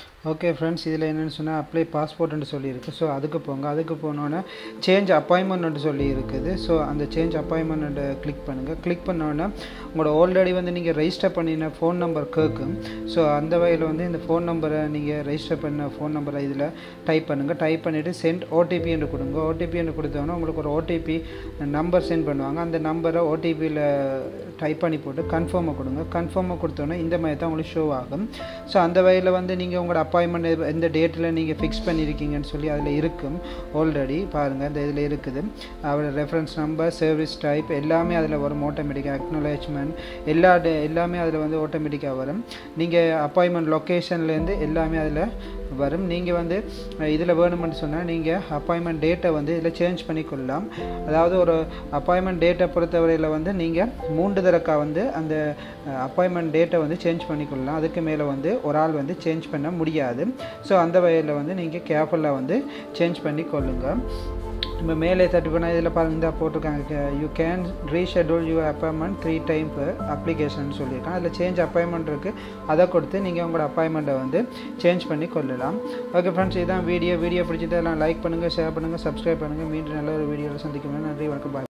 okay friends இதில் என்னென்னு சொன்னால் அப்ளை பாஸ்போர்ட்னு சொல்லியிருக்கு ஸோ அதுக்கு போங்க அதுக்கு போனோன்னே சேஞ்ச் அப்பாயின்மெண்ட்னு சொல்லி இருக்குது ஸோ அந்த சேஞ்ச் அப்பாயின்மெண்ட்டை கிளிக் பண்ணுங்கள் கிளிக் பண்ணோன்னே உங்களோட ஆல்ரெடி வந்து நீங்கள் ரெஜிஸ்டர் பண்ணின ஃபோன் நம்பர் கேட்கும் ஸோ அந்த வகையில் வந்து இந்த ஃபோன் நம்பரை நீங்கள் ரெஜிஸ்டர் பண்ண ஃபோன் நம்பரை இதில் டைப் பண்ணுங்கள் டைப் பண்ணிவிட்டு சென்ட் ஓடிபி என்று கொடுங்க ஓடிபி என்று கொடுத்தோன்னே உங்களுக்கு ஒரு ஓடிபி நம்பர் சென்ட் பண்ணுவாங்க அந்த நம்பரை ஓடிபியில் டைப் பண்ணி போட்டு கன்ஃபார்மை கொடுங்க கன்ஃபார்மை கொடுத்தோன்னே இந்த மாதிரி தான் உங்களுக்கு ஷோ ஆகும் ஸோ அந்த வகையில் வந்து நீங்கள் உங்களோட அப்பாயின்மெண்ட் எந்த டேட்டில் நீங்கள் ஃபிக்ஸ் பண்ணியிருக்கீங்கன்னு சொல்லி அதில் இருக்கும் ஆல்ரெடி பாருங்கள் இந்த இதில் இருக்குது அவரோட ரெஃபரன்ஸ் நம்பர் சர்வீஸ் டைப் எல்லாமே அதில் வரும் ஆட்டோமேட்டிக்காக அக்னாலேஜ்மெண்ட் எல்லா டே- எல்லாமே அதில் வந்து ஆட்டோமேட்டிக்காக வரும் நீங்கள் அப்பாயின்மெண்ட் லொக்கேஷன்லேருந்து எல்லாமே அதில் வரும் நீங்கள் வந்து இதில் வேணுமென்னு சொன்னால் நீங்கள் அப்பாயின்மெண்ட் டேட்டை வந்து இதில் சேஞ்ச் பண்ணி கொள்ளலாம் அதாவது ஒரு அப்பாயின்மெண்ட் டேட்டை பொறுத்தவரையில் வந்து நீங்கள் மூன்று தடக்கா வந்து அந்த அப்பாயின்மெண்ட் டேட்டை வந்து சேஞ்ச் பண்ணி கொள்ளலாம் அதுக்கு மேலே வந்து ஒரு ஆள் வந்து சேஞ்ச் பண்ண முடியாது ஸோ அந்த வகையில் வந்து நீங்கள் கேர்ஃபுல்லாக வந்து சேஞ்ச் பண்ணி கொள்ளுங்கள் இப்போ மேலே தட்டு பண்ணால் இதில் பாருங்க இந்த போட்டிருக்காங்க you can reschedule you appointment three time application சொல்லியிருக்காங்க அதில் சேஞ்ச் அப்பாயின்மெண்ட் இருக்குது அதை கொடுத்து நீங்கள் உங்களோட அப்பாயின்மெண்ட்டை வந்து சேஞ்ச் பண்ணி கொள்ளலாம் ஓகே ஃப்ரெண்ட்ஸ் இதுதான் வீடியோ வீடியோ பிடிச்சதெல்லாம் லைக் பண்ணுங்கள் ஷேர் பண்ணுங்கள் சப்ஸ்கிரைப் பண்ணுங்கள் மீண்டும் நல்ல ஒரு வீடியோவில் சந்திக்கணும் நன்றி வணக்கம் பாய்